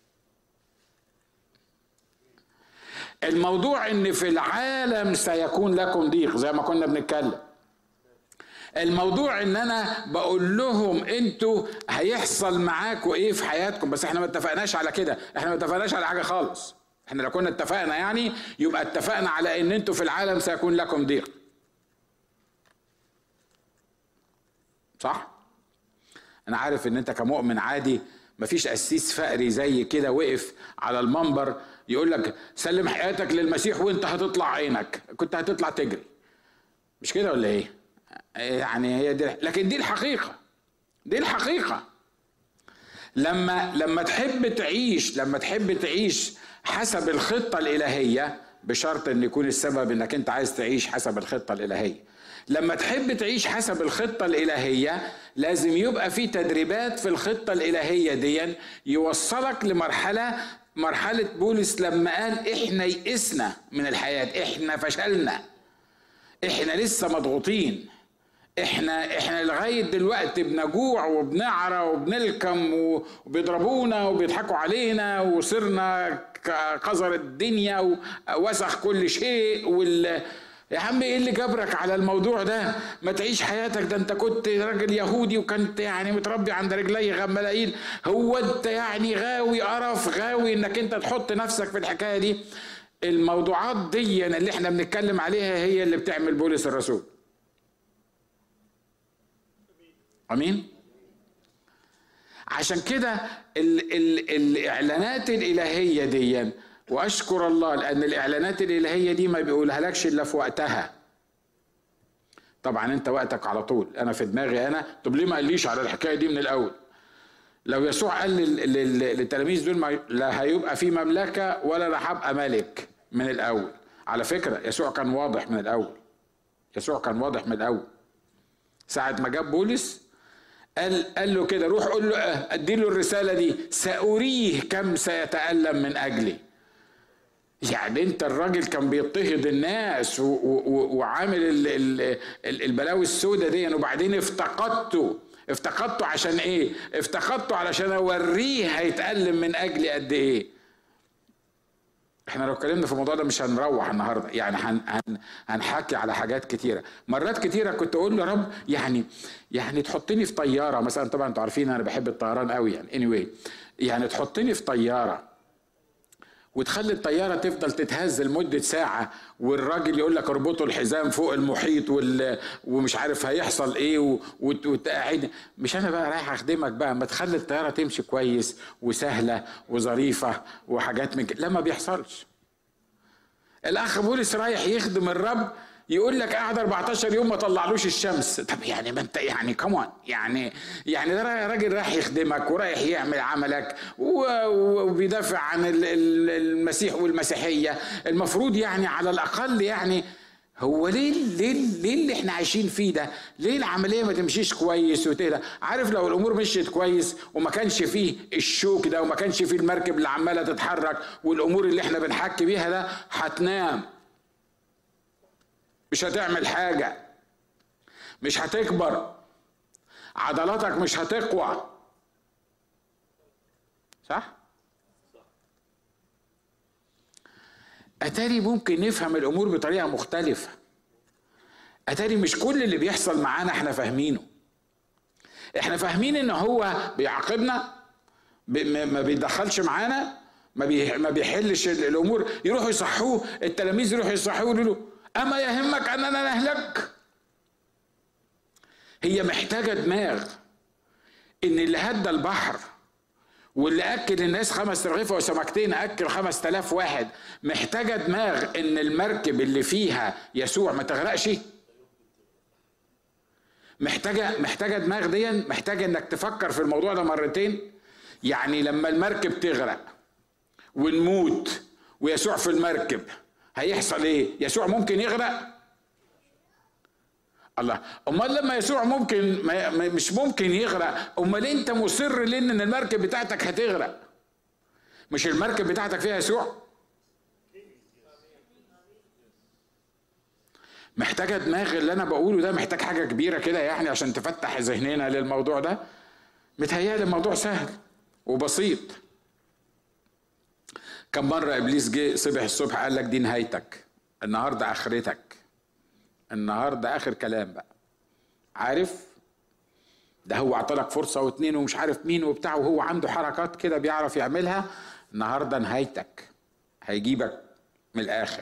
A: الموضوع ان في العالم سيكون لكم ضيق زي ما كنا بنتكلم الموضوع ان انا بقول لهم انتوا هيحصل معاكم ايه في حياتكم بس احنا ما اتفقناش على كده احنا ما اتفقناش على حاجه خالص احنا لو كنا اتفقنا يعني يبقى اتفقنا على ان انتوا في العالم سيكون لكم ضيق صح انا عارف ان انت كمؤمن عادي مفيش قسيس فقري زي كده وقف على المنبر يقول لك سلم حياتك للمسيح وانت هتطلع عينك كنت هتطلع تجري مش كده ولا ايه يعني هي دي لكن دي الحقيقه دي الحقيقه لما لما تحب تعيش لما تحب تعيش حسب الخطه الالهيه بشرط ان يكون السبب انك انت عايز تعيش حسب الخطه الالهيه لما تحب تعيش حسب الخطة الإلهية لازم يبقى في تدريبات في الخطة الإلهية دي يوصلك لمرحلة مرحلة بولس لما قال احنا يئسنا من الحياة احنا فشلنا احنا لسه مضغوطين احنا احنا لغايه دلوقتي بنجوع وبنعرى وبنلكم وبيضربونا وبيضحكوا علينا وصرنا قذر الدنيا ووسخ كل شيء وال يا عم ايه اللي جبرك على الموضوع ده ما تعيش حياتك ده انت كنت راجل يهودي وكنت يعني متربي عند رجلي غملاقين هو انت يعني غاوي قرف غاوي انك انت تحط نفسك في الحكايه دي الموضوعات دي اللي احنا بنتكلم عليها هي اللي بتعمل بولس الرسول امين عشان كده ال ال الاعلانات الالهيه دي واشكر الله لان الاعلانات الالهيه دي ما بيقولها لكش الا في وقتها طبعا انت وقتك على طول انا في دماغي انا طب ليه ما قاليش على الحكايه دي من الاول لو يسوع قال للتلاميذ دول لا هيبقى في مملكه ولا لا هبقى ملك من الاول على فكره يسوع كان واضح من الاول يسوع كان واضح من الاول ساعه ما جاب بولس قال قال له كده روح قول له ادي له الرساله دي ساريه كم سيتالم من اجلي يعني انت الراجل كان بيضطهد الناس وعامل البلاوي السوداء دي وبعدين افتقدته افتقدته عشان ايه افتقدته علشان اوريه هيتألم من اجل قد ايه احنا لو اتكلمنا في الموضوع ده مش هنروح النهارده يعني هن هن هنحكي على حاجات كتيره مرات كتيره كنت اقول له رب يعني يعني تحطني في طياره مثلا طبعا انتوا عارفين انا بحب الطيران قوي يعني anyway يعني تحطني في طياره وتخلي الطيارة تفضل تتهز لمدة ساعة والراجل يقول لك اربطوا الحزام فوق المحيط وال... ومش عارف هيحصل ايه و... وتقعد مش انا بقى رايح اخدمك بقى ما تخلي الطيارة تمشي كويس وسهلة وظريفة وحاجات من كده لا ما بيحصلش الاخ بولس رايح يخدم الرب يقول لك قاعد 14 يوم ما طلعلوش الشمس طب يعني ما انت يعني كمان يعني يعني ده راجل رايح يخدمك ورايح يعمل عملك وبيدافع عن المسيح والمسيحيه المفروض يعني على الاقل يعني هو ليه ليه ليه اللي احنا عايشين فيه ده؟ ليه العمليه ما تمشيش كويس وكده؟ عارف لو الامور مشيت كويس وما كانش فيه الشوك ده وما كانش فيه المركب اللي عماله تتحرك والامور اللي احنا بنحكي بيها ده هتنام مش هتعمل حاجة مش هتكبر عضلاتك مش هتقوى صح؟ أتاري ممكن نفهم الأمور بطريقة مختلفة أتاري مش كل اللي بيحصل معانا احنا فاهمينه احنا فاهمين ان هو بيعاقبنا ما بيدخلش معانا ما بيحلش الامور يروحوا يصحوه التلاميذ يروحوا يصحوه يقولوا له أما يهمك أننا نهلك هي محتاجة دماغ إن اللي هدى البحر واللي أكل الناس خمس رغيفة وسمكتين أكل خمس تلاف واحد محتاجة دماغ إن المركب اللي فيها يسوع ما تغرقش محتاجة محتاجة دماغ دي محتاجة إنك تفكر في الموضوع ده مرتين يعني لما المركب تغرق ونموت ويسوع في المركب هيحصل ايه يسوع ممكن يغرق الله امال لما يسوع ممكن مش ممكن يغرق امال انت مصر ليه ان المركب بتاعتك هتغرق مش المركب بتاعتك فيها يسوع محتاجة دماغ اللي أنا بقوله ده محتاج حاجة كبيرة كده يعني عشان تفتح ذهننا للموضوع ده متهيألي الموضوع سهل وبسيط كم مرة إبليس جه صبح الصبح قال لك دي نهايتك النهاردة آخرتك النهاردة آخر كلام بقى عارف ده هو اعطلك فرصة واتنين ومش عارف مين وبتاع وهو عنده حركات كده بيعرف يعملها النهاردة نهايتك هيجيبك من الآخر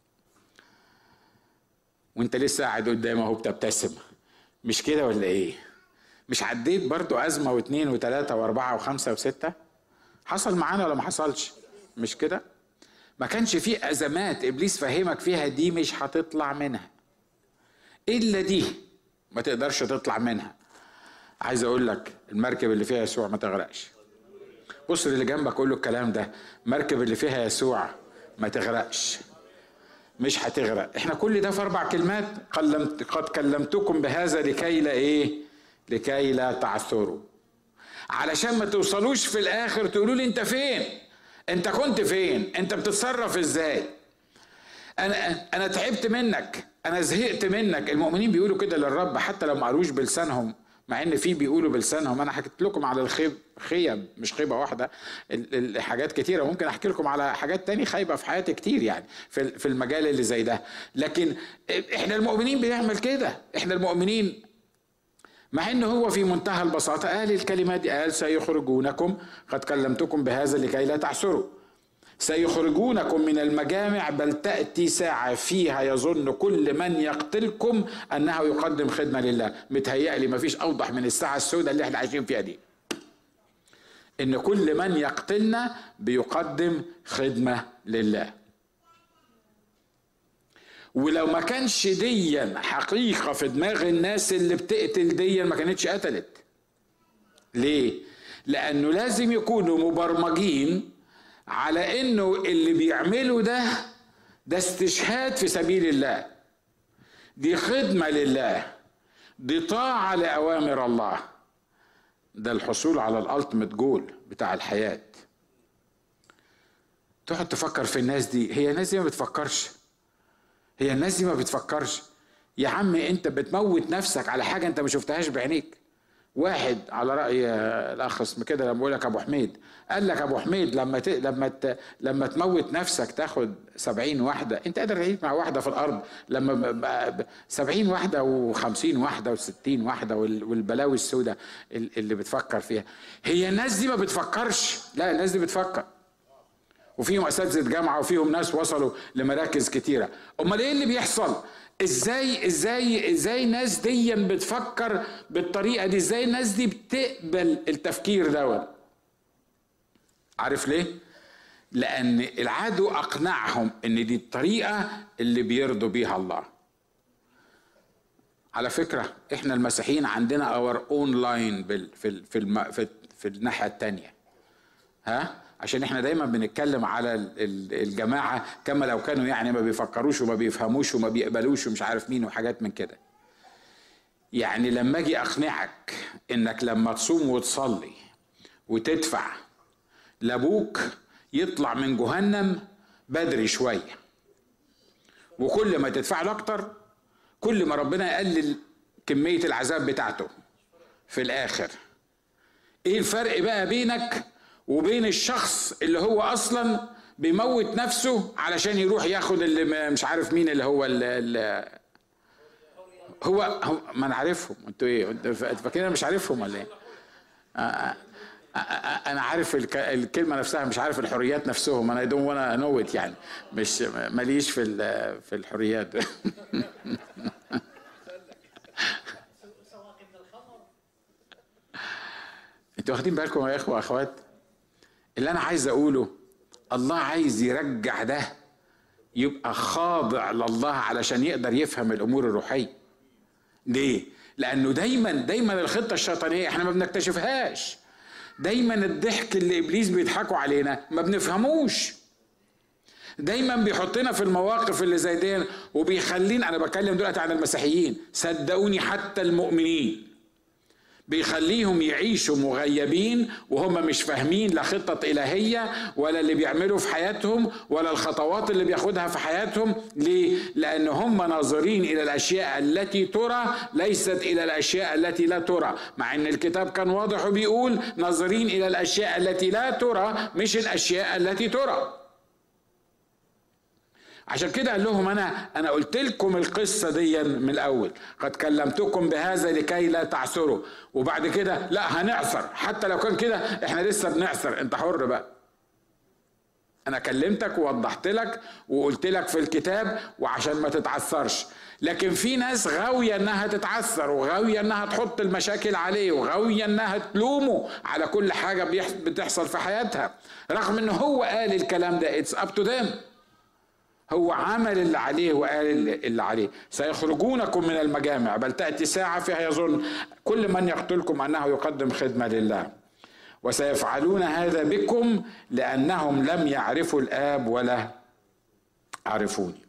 A: وانت لسه قاعد قدامه اهو بتبتسم مش كده ولا ايه مش عديت برضو أزمة واثنين وثلاثة وأربعة وخمسة وستة حصل معانا ولا ما حصلش مش كده ما كانش في ازمات ابليس فهمك فيها دي مش هتطلع منها الا دي ما تقدرش تطلع منها عايز اقول لك المركب اللي فيها يسوع ما تغرقش بص اللي جنبك قول له الكلام ده المركب اللي فيها يسوع ما تغرقش مش هتغرق احنا كل ده في اربع كلمات قد كلمتكم بهذا لكي لا ايه لكي لا تعثروا علشان ما توصلوش في الاخر تقولوا لي انت فين انت كنت فين انت بتتصرف ازاي انا انا تعبت منك انا زهقت منك المؤمنين بيقولوا كده للرب حتى لو ما قالوش بلسانهم مع ان في بيقولوا بلسانهم انا حكيت لكم على الخيب خيب مش خيبه واحده حاجات كتيره ممكن احكي لكم على حاجات تاني خايبه في حياتي كتير يعني في المجال اللي زي ده لكن احنا المؤمنين بنعمل كده احنا المؤمنين مع انه هو في منتهى البساطة قال الكلمات دي قال سيخرجونكم قد كلمتكم بهذا لكي لا تعسروا سيخرجونكم من المجامع بل تأتي ساعة فيها يظن كل من يقتلكم أنه يقدم خدمة لله متهيألي مفيش أوضح من الساعة السوداء اللي احنا عايشين فيها دي إن كل من يقتلنا بيقدم خدمة لله ولو ما كانش ديا حقيقة في دماغ الناس اللي بتقتل ديا ما كانتش قتلت ليه؟ لأنه لازم يكونوا مبرمجين على إنه اللي بيعملوا ده ده استشهاد في سبيل الله دي خدمة لله دي طاعة لأوامر الله ده الحصول على الألتيميت جول بتاع الحياة تقعد تفكر في الناس دي هي الناس دي ما بتفكرش هي الناس دي ما بتفكرش يا عم انت بتموت نفسك على حاجه انت ما شفتهاش بعينيك واحد على راي الاخ اسمه كده لما بقول لك ابو حميد قال لك ابو حميد لما ت... لما ت... لما تموت نفسك تاخد سبعين واحده انت قادر تعيش مع واحده في الارض لما سبعين واحده وخمسين واحده وستين واحده والبلاوي السوداء اللي بتفكر فيها هي الناس دي ما بتفكرش لا الناس دي بتفكر وفيهم اساتذه جامعه وفيهم ناس وصلوا لمراكز كتيره امال ايه اللي بيحصل ازاي ازاي ازاي الناس دي بتفكر بالطريقه دي ازاي الناس دي بتقبل التفكير دوت عارف ليه لان العدو اقنعهم ان دي الطريقه اللي بيرضوا بيها الله على فكره احنا المسيحيين عندنا اور اون لاين في في في, في الناحيه الثانيه ها عشان احنا دايما بنتكلم على الجماعه كما لو كانوا يعني ما بيفكروش وما بيفهموش وما بيقبلوش ومش عارف مين وحاجات من كده يعني لما اجي اقنعك انك لما تصوم وتصلي وتدفع لابوك يطلع من جهنم بدري شويه وكل ما تدفع له اكتر كل ما ربنا يقلل كميه العذاب بتاعته في الاخر ايه الفرق بقى بينك وبين الشخص اللي هو اصلا بيموت نفسه علشان يروح ياخد اللي مش عارف مين اللي هو اللي هو, هو ما انا عارفهم انتوا ايه انتوا فاكرين مش عارفهم ولا ايه آه، آه، آه، انا عارف الكلمه نفسها مش عارف الحريات نفسهم انا دون وانا نوت يعني مش ماليش في في الحريات انتوا واخدين بالكم يا اخوه واخوات اللي انا عايز اقوله الله عايز يرجع ده يبقى خاضع لله علشان يقدر يفهم الامور الروحيه ليه لانه دايما دايما الخطه الشيطانيه احنا ما بنكتشفهاش دايما الضحك اللي ابليس بيضحكوا علينا ما بنفهموش دايما بيحطنا في المواقف اللي زي دي وبيخلينا انا بكلم دلوقتي عن المسيحيين صدقوني حتى المؤمنين بيخليهم يعيشوا مغيبين وهم مش فاهمين لا خطة إلهية ولا اللي بيعملوا في حياتهم ولا الخطوات اللي بياخدها في حياتهم ليه؟ لأن هم ناظرين إلى الأشياء التي ترى ليست إلى الأشياء التي لا ترى مع أن الكتاب كان واضح وبيقول ناظرين إلى الأشياء التي لا ترى مش الأشياء التي ترى عشان كده قال لهم انا انا قلت لكم القصه دي من الاول قد كلمتكم بهذا لكي لا تعثروا وبعد كده لا هنعثر حتى لو كان كده احنا لسه بنعثر انت حر بقى انا كلمتك ووضحت لك وقلت لك في الكتاب وعشان ما تتعثرش لكن في ناس غاويه انها تتعثر وغاويه انها تحط المشاكل عليه وغاويه انها تلومه على كل حاجه بتحصل في حياتها رغم ان هو قال الكلام ده اتس اب تو ذم هو عمل اللي عليه وقال اللي عليه سيخرجونكم من المجامع بل تأتي ساعة فيها يظن كل من يقتلكم أنه يقدم خدمة لله وسيفعلون هذا بكم لأنهم لم يعرفوا الآب ولا عرفوني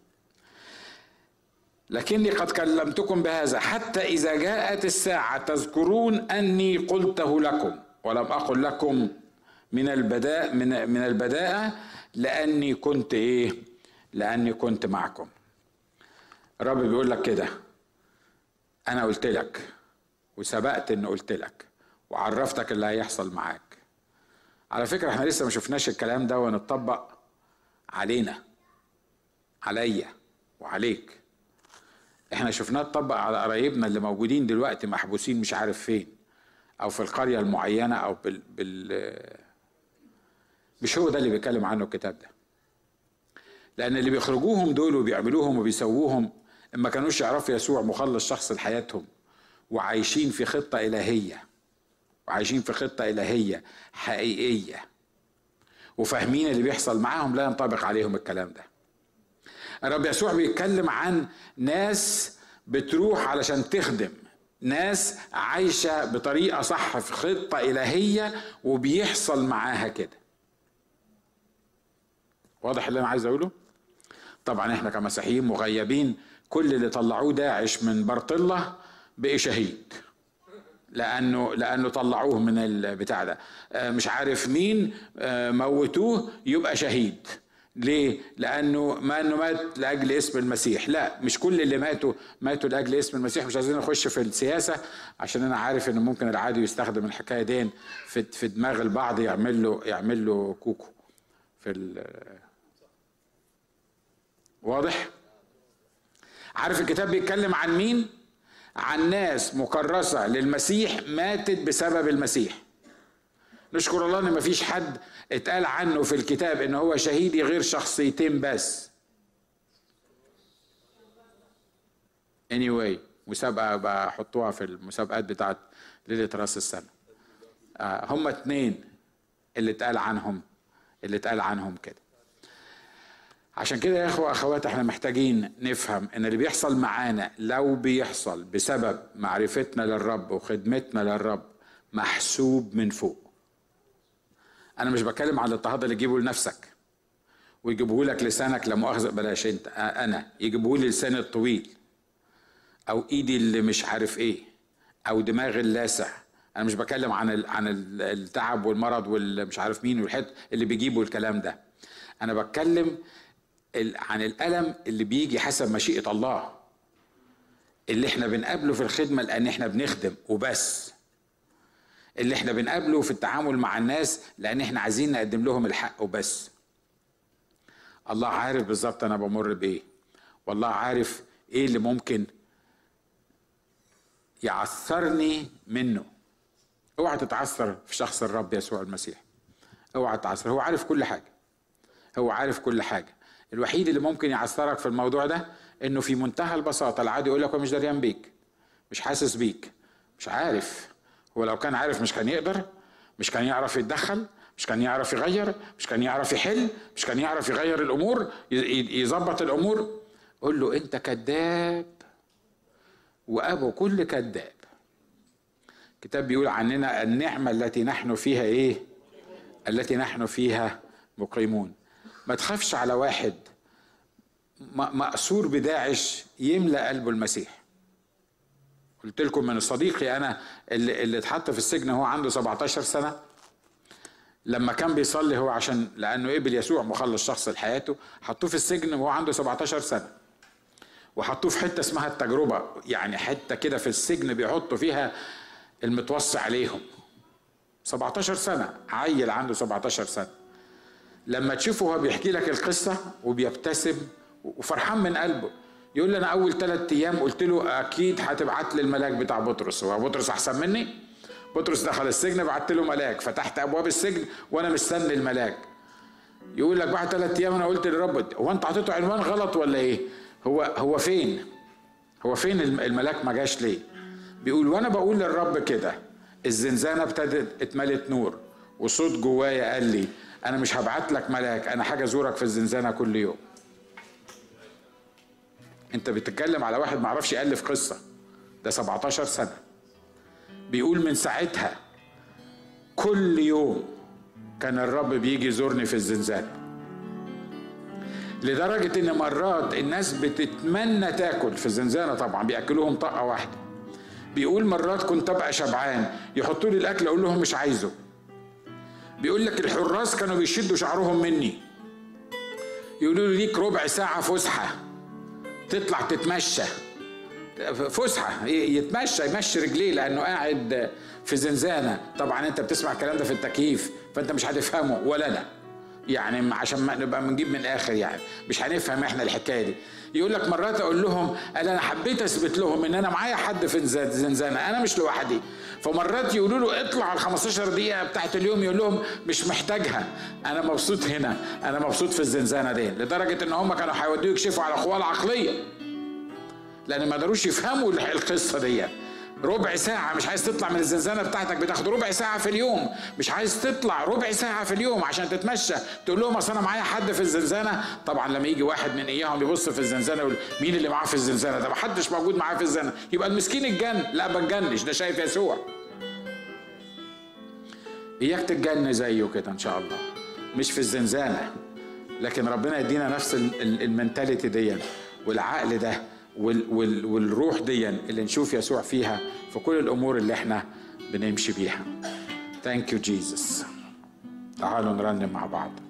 A: لكني قد كلمتكم بهذا حتى إذا جاءت الساعة تذكرون أني قلته لكم ولم أقل لكم من البداء من من البداءة لأني كنت إيه لاني كنت معكم الرب بيقول لك كده انا قلت لك وسبقت ان قلت لك وعرفتك اللي هيحصل معاك على فكره احنا لسه ما شفناش الكلام ده ونطبق علينا عليا وعليك احنا شفناه اتطبق على قرايبنا اللي موجودين دلوقتي محبوسين مش عارف فين او في القريه المعينه او بال, بال مش هو ده اللي بيتكلم عنه الكتاب ده لأن اللي بيخرجوهم دول وبيعملوهم وبيسووهم ما كانوش يعرفوا يسوع مخلص شخص لحياتهم وعايشين في خطة إلهية وعايشين في خطة إلهية حقيقية وفاهمين اللي بيحصل معاهم لا ينطبق عليهم الكلام ده الرب يسوع بيتكلم عن ناس بتروح علشان تخدم ناس عايشة بطريقة صح في خطة إلهية وبيحصل معاها كده واضح اللي أنا عايز أقوله؟ طبعا احنا كمسيحيين مغيبين كل اللي طلعوه داعش من برطله بقي شهيد لانه لانه طلعوه من البتاع ده آه، مش عارف مين آه، موتوه يبقى شهيد ليه؟ لانه ما انه مات لاجل اسم المسيح، لا مش كل اللي ماتوا ماتوا لاجل اسم المسيح مش عايزين نخش في السياسه عشان انا عارف ان ممكن العادي يستخدم الحكايه دي في في دماغ البعض يعمل له يعمل له كوكو في واضح عارف الكتاب بيتكلم عن مين عن ناس مكرسة للمسيح ماتت بسبب المسيح نشكر الله ان مفيش حد اتقال عنه في الكتاب ان هو شهيدي غير شخصيتين بس anyway مسابقة بحطوها في المسابقات بتاعت ليلة راس السنة آه هم اتنين اللي اتقال عنهم اللي اتقال عنهم كده عشان كده يا اخوة اخوات احنا محتاجين نفهم ان اللي بيحصل معانا لو بيحصل بسبب معرفتنا للرب وخدمتنا للرب محسوب من فوق انا مش بتكلم على الاضطهاد اللي تجيبه لنفسك ويجيبوه لك لسانك لا مؤاخذه بلاش انت انا يجيبوه لي لساني الطويل او ايدي اللي مش عارف ايه او دماغي اللاسع انا مش بتكلم عن ال عن التعب والمرض والمش عارف مين والحت اللي بيجيبوا الكلام ده انا بتكلم عن الالم اللي بيجي حسب مشيئه الله اللي احنا بنقابله في الخدمه لان احنا بنخدم وبس اللي احنا بنقابله في التعامل مع الناس لان احنا عايزين نقدم لهم الحق وبس الله عارف بالظبط انا بمر بايه والله عارف ايه اللي ممكن يعثرني منه اوعى تتعثر في شخص الرب يسوع المسيح اوعى تتعثر هو عارف كل حاجه هو عارف كل حاجه الوحيد اللي ممكن يعثرك في الموضوع ده انه في منتهى البساطه العادي يقول لك هو مش دريان بيك مش حاسس بيك مش عارف هو لو كان عارف مش كان يقدر مش كان يعرف يتدخل مش كان يعرف يغير مش كان يعرف يحل مش كان يعرف يغير الامور يظبط الامور قول له انت كذاب وابو كل كذاب الكتاب بيقول عننا النعمه التي نحن فيها ايه التي نحن فيها مقيمون ما تخافش على واحد مأسور بداعش يملأ قلبه المسيح قلت لكم من صديقي انا اللي, اللي اتحط في السجن هو عنده 17 سنه لما كان بيصلي هو عشان لانه قبل يسوع مخلص شخص لحياته حطوه في السجن وهو عنده 17 سنه وحطوه في حته اسمها التجربه يعني حته كده في السجن بيحطوا فيها المتوصي عليهم 17 سنه عيل عنده 17 سنه لما تشوفه هو بيحكي لك القصه وبيبتسم وفرحان من قلبه يقول لي انا اول ثلاث ايام قلت له اكيد هتبعت لي الملاك بتاع بطرس هو بطرس احسن مني بطرس دخل السجن بعت له ملاك فتحت ابواب السجن وانا مستني الملاك يقول لك بعد ثلاث ايام انا قلت للرب هو انت حطيته عنوان غلط ولا ايه هو هو فين هو فين الملاك ما جاش ليه بيقول وانا بقول للرب كده الزنزانه ابتدت اتملت نور وصوت جوايا قال لي انا مش هبعت لك ملاك انا حاجه ازورك في الزنزانه كل يوم انت بتتكلم على واحد ما عرفش يالف قصه ده 17 سنه بيقول من ساعتها كل يوم كان الرب بيجي يزورني في الزنزانه لدرجة إن مرات الناس بتتمنى تاكل في الزنزانة طبعا بيأكلوهم طاقة واحدة بيقول مرات كنت أبقى شبعان يحطوا لي الأكل أقول لهم مش عايزه بيقول لك الحراس كانوا بيشدوا شعرهم مني يقولوا لي ليك ربع ساعة فسحة تطلع تتمشى فسحة يتمشى يمشي رجليه لأنه قاعد في زنزانة طبعا أنت بتسمع الكلام ده في التكييف فأنت مش هتفهمه ولا أنا يعني عشان ما نبقى بنجيب من الاخر يعني مش هنفهم احنا الحكايه دي يقول لك مرات اقول لهم قال انا حبيت اثبت لهم ان انا معايا حد في الزنزانه انا مش لوحدي فمرات يقولوا له اطلع ال 15 دقيقه بتاعت اليوم يقول لهم مش محتاجها انا مبسوط هنا انا مبسوط في الزنزانه دي لدرجه ان هم كانوا هيودوه يكشفوا على اخواه العقليه لان ما قدروش يفهموا القصه دي ربع ساعة مش عايز تطلع من الزنزانة بتاعتك بتاخد ربع ساعة في اليوم مش عايز تطلع ربع ساعة في اليوم عشان تتمشى تقول لهم اصل انا معايا حد في الزنزانة طبعا لما يجي واحد من اياهم يبص في الزنزانة يقول مين اللي معاه في الزنزانة ده محدش موجود معاه في الزنزانة يبقى المسكين اتجن لا ما اتجنش ده شايف يسوع اياك تتجن زيه كده ان شاء الله مش في الزنزانة لكن ربنا يدينا نفس المنتاليتي دي والعقل ده والروح دي اللي نشوف يسوع فيها في كل الامور اللي احنا بنمشي بيها ثانك يو جيسس تعالوا نرنم مع بعض